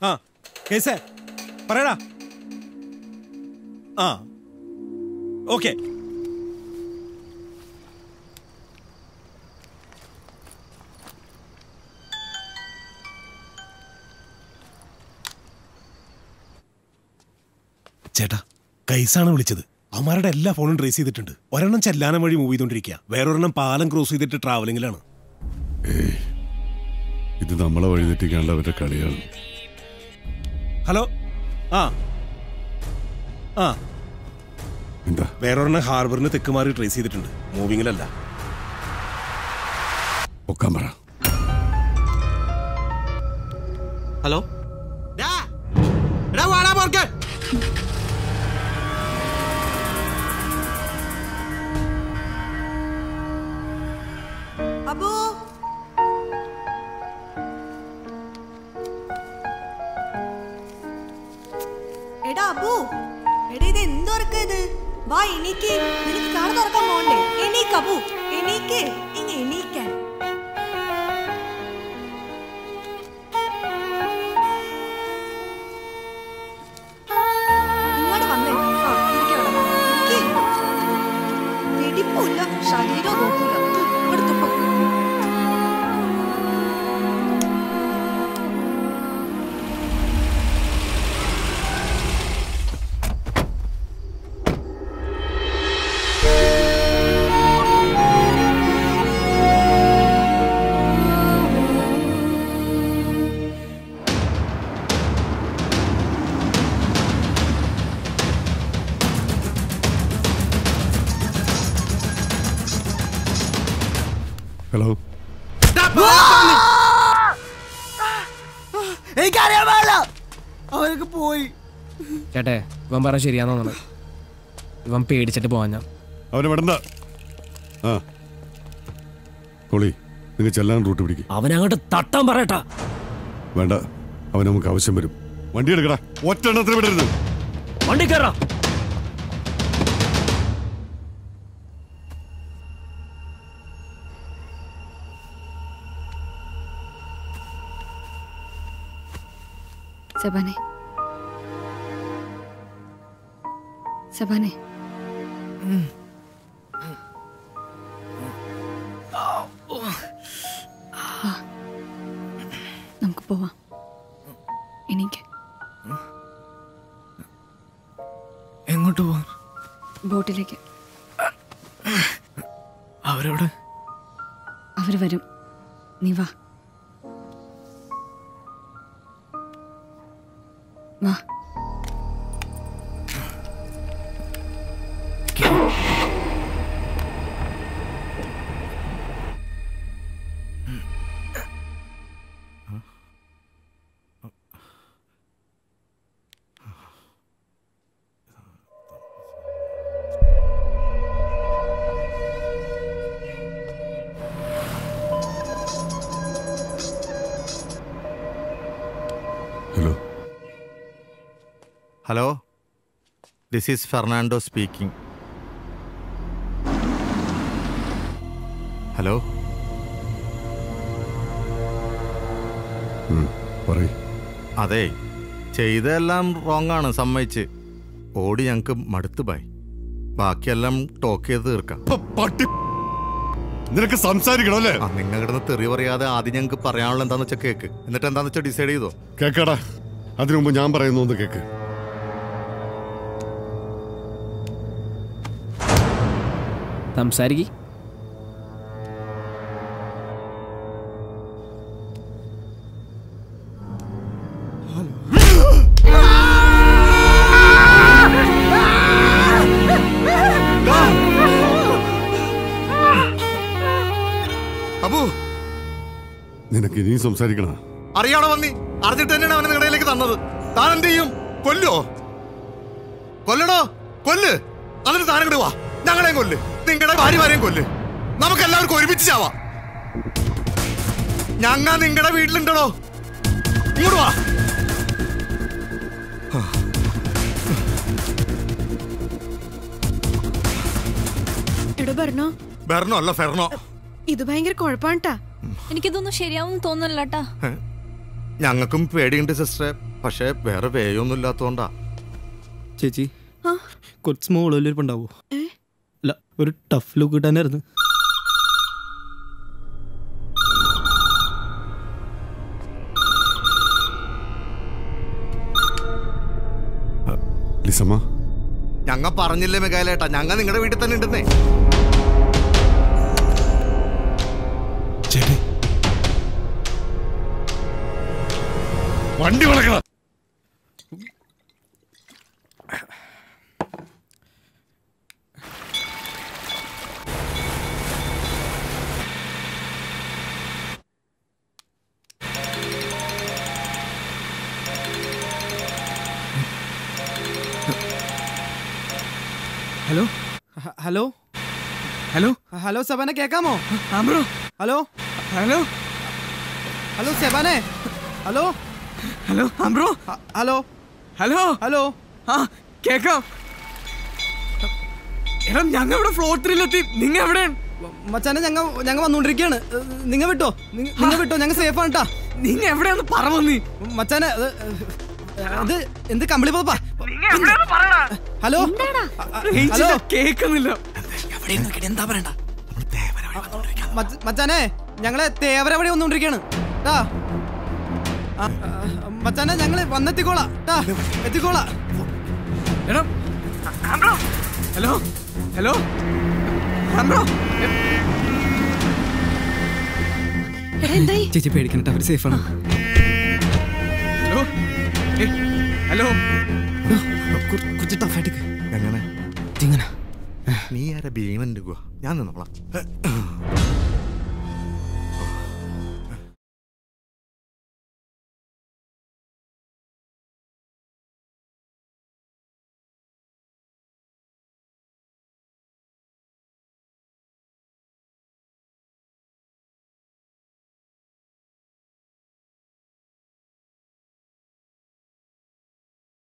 ആ കേസേ പറയടാ ആ ഓക്കെ ചേട്ടാ കൈസാണ് വിളിച്ചത് അവന്മാരുടെ എല്ലാ ഫോണും ട്രേസ് ചെയ്തിട്ടുണ്ട് ഒരെണ്ണം ചെല്ലാനം വഴി മൂവ് ചെയ്തോണ്ടിരിക്കുക വേറൊരെണ്ണം പാലം ക്രോസ് ചെയ്തിട്ട് ട്രാവലിംഗിലാണ് ഇത് നമ്മളെ വഴിതെറ്റിക്കാനുള്ള അവരുടെ കളിയാണ് ഹലോ ആ ആ എന്താ വേറൊരെണ്ണം ഹാർബറിന് തെക്ക് മാറി ട്രേസ് ചെയ്തിട്ടുണ്ട് മൂവിങ്ങിലല്ല ഒക്കാൻ പറ ഹലോ എടാ വാടാ പോർക്ക് അബു എടാ അബു എടാ ഇത് എന്തൊറക്ക ഇത് വാ എണീക്ക് നിനക്ക് കാർ തുറക്കാൻ പോണ്ടേ എണീക്ക് അബു എണീക്ക് ഇങ്ങ എണീക്കാൻ ഇങ്ങോട്ട് വന്നേ ആ, ഇരിക്ക് അവിടെ. ഇരിക്ക്. വെടിപ്പൂല്ല ശരീരം നോക്കൂല ഇവിടെ തുപ്പ ഹലോ എനിക്കറിയാൻ പാടില്ല അവർക്ക് പോയി ചേട്ടേ ഇവൻ പറഞ്ഞ ശരിയാന്ന് തോന്നുന്നത് ഇവൻ പേടിച്ചിട്ട് പോവാൻ ഞാൻ അവനെ വിടണ്ട ആ ഹോളി നിങ്ങൾ ചെല്ലാൻ റൂട്ട് പിടിക്കും അവനങ്ങോട്ട് തട്ടാൻ പറയട്ടാ വേണ്ട അവൻ നമുക്ക് ആവശ്യം വരും വണ്ടി എടുക്കടാ ഒറ്റ എണ്ണത്തിന് വിടരുത് വണ്ടി കയറാ സബാനെ സബാനെ വാ. നമുക്ക് പോവാം എനിക്ക് എങ്ങോട്ട് പോവാൻ ബോട്ടിലേക്ക് അവരോട് അവർ വരും നീ വാ വാ hello hello this is Fernando speaking hello പറയ് അതെ ചെയ്തതെല്ലാം റോങ് ആണ് സമ്മതിച്ച് ഓടി ഞങ്ങൾക്ക് മടുത്തു പോയി ബാക്കിയെല്ലാം ടോക്ക് ചെയ്ത് തീർക്കാം പട്ടി നിനക്ക് സംസാരിക്കണം അല്ലേ ആ നിങ്ങൾ കിടന്ന് തെറി പറയാതെ ആദ്യം ഞങ്ങൾക്ക് പറയാനുള്ള എന്താന്ന് വെച്ചാൽ കേക്ക് എന്നിട്ട് എന്താന്ന് വെച്ചാൽ ഡിസൈഡ് ചെയ്തോ കേക്കടാ അതിനു മുമ്പ് ഞാൻ പറയുന്നു ഒന്ന് കേക്ക് സംസാരിക്ക് അബു നിനക്ക് ഇനിയും സംസാരിക്കണ അറിയാണോ വന്നി അറിഞ്ഞിട്ട് തന്നെയാണ് അവനെ നിങ്ങളുടെ കയ്യിലേക്ക് തന്നത് താൻ എന്ത് ചെയ്യും കൊല്ലോ കൊല്ലടോ കൊല്ല് അതിന് താൻ ഇങ്ങോട്ട് വാ ഞങ്ങളെയും കൊല്ല് നിങ്ങളുടെ ഭാര്യമാരെയും കൊല്ല് നമുക്ക് എല്ലാവർക്കും ഒരുമിച്ച് ചാവാം ഞങ്ങ നിങ്ങളുടെ വീട്ടിലുണ്ടോ ഇങ്ങോട്ട് വാ എടോ പറഞ്ഞോ ബെർണോ അല്ല ഫെർണോ ഇത് ഭയങ്കര കുഴപ്പാണ്ടാ എനിക്കിതൊന്നും ശരിയാവും തോന്നുന്നില്ല കേട്ടാ ഞങ്ങൾക്കും പേടിയുണ്ട് സിസ്റ്ററെ പക്ഷെ വേറെ വേയൊന്നും ഇല്ലാത്തോണ്ടാ ചേച്ചി ആ കുറച്ച് സ്മോൾ വലിയൊരു ഉണ്ടാവോ അല്ല ഒരു ടഫ് ലുക്ക് കിട്ടാനായിരുന്നു ലിസമ്മ ഞങ്ങ പറഞ്ഞില്ലേ മെഗാലേട്ടാ ഞങ്ങ നിങ്ങളുടെ വീട്ടിൽ തന്നെ ഉണ്ടെന്നേ ചേട്ടേ വണ്ടി വളക്കണ ഹലോ ഹലോ ഹലോ ഹലോ സെബാനെ കേക്കാമോ ആമ്പ്രോ ഹലോ ഹലോ ഹലോ സെബാനെ ഹലോ ഹലോ ആമ്പ്രോ ഹ- ഹലോ ഹലോ ഹലോ ആ കേക്കാം എടാ ഞങ്ങൾ ഇവിടെ ഫ്ലോട്ടിലെത്തി നിങ്ങ എവിടെയാണ് മച്ചാനെ ഞങ്ങ ഞങ്ങ വന്നുകൊണ്ടിരിക്കുകയാണ് നിങ്ങ വിട്ടോ നിങ്ങ നിങ്ങ വിട്ടോ ഞങ്ങൾ സേഫ് ആണ് കേട്ടാ നിങ്ങ എവിടെയാന്ന് പറ വന്നി മച്ചാനെ അത്, ഇത് എന്ത് കമ്പിളി പോപ്പാ ഹലോ ഹലോ കേക്കുന്നില്ല മച്ച- മച്ചാനെ ഞങ്ങളെ തേവര വഴി വന്നുകൊണ്ടിരിക്കുകയാണ് ട്ടാ ആ, ആ, മച്ചാനെ ഞങ്ങള് വന്നെത്തിക്കോളാം ട്ടാ എത്തിക്കോളാം എടാ ആമ്പ്രോ ഹലോ ഹലോ ആമ്പ്രോ എടാ എന്തായി ചേച്ചി പേടിക്കണ്ട അവര് സേഫ് ആണ് ഹലോ ഏ, ഹലോ കുറച്ച് ടഫായിട്ട് എങ്ങനെ ഇങ്ങനെ നീ ആരാ ഭീമൻ ഞാൻ നിന്നോളാം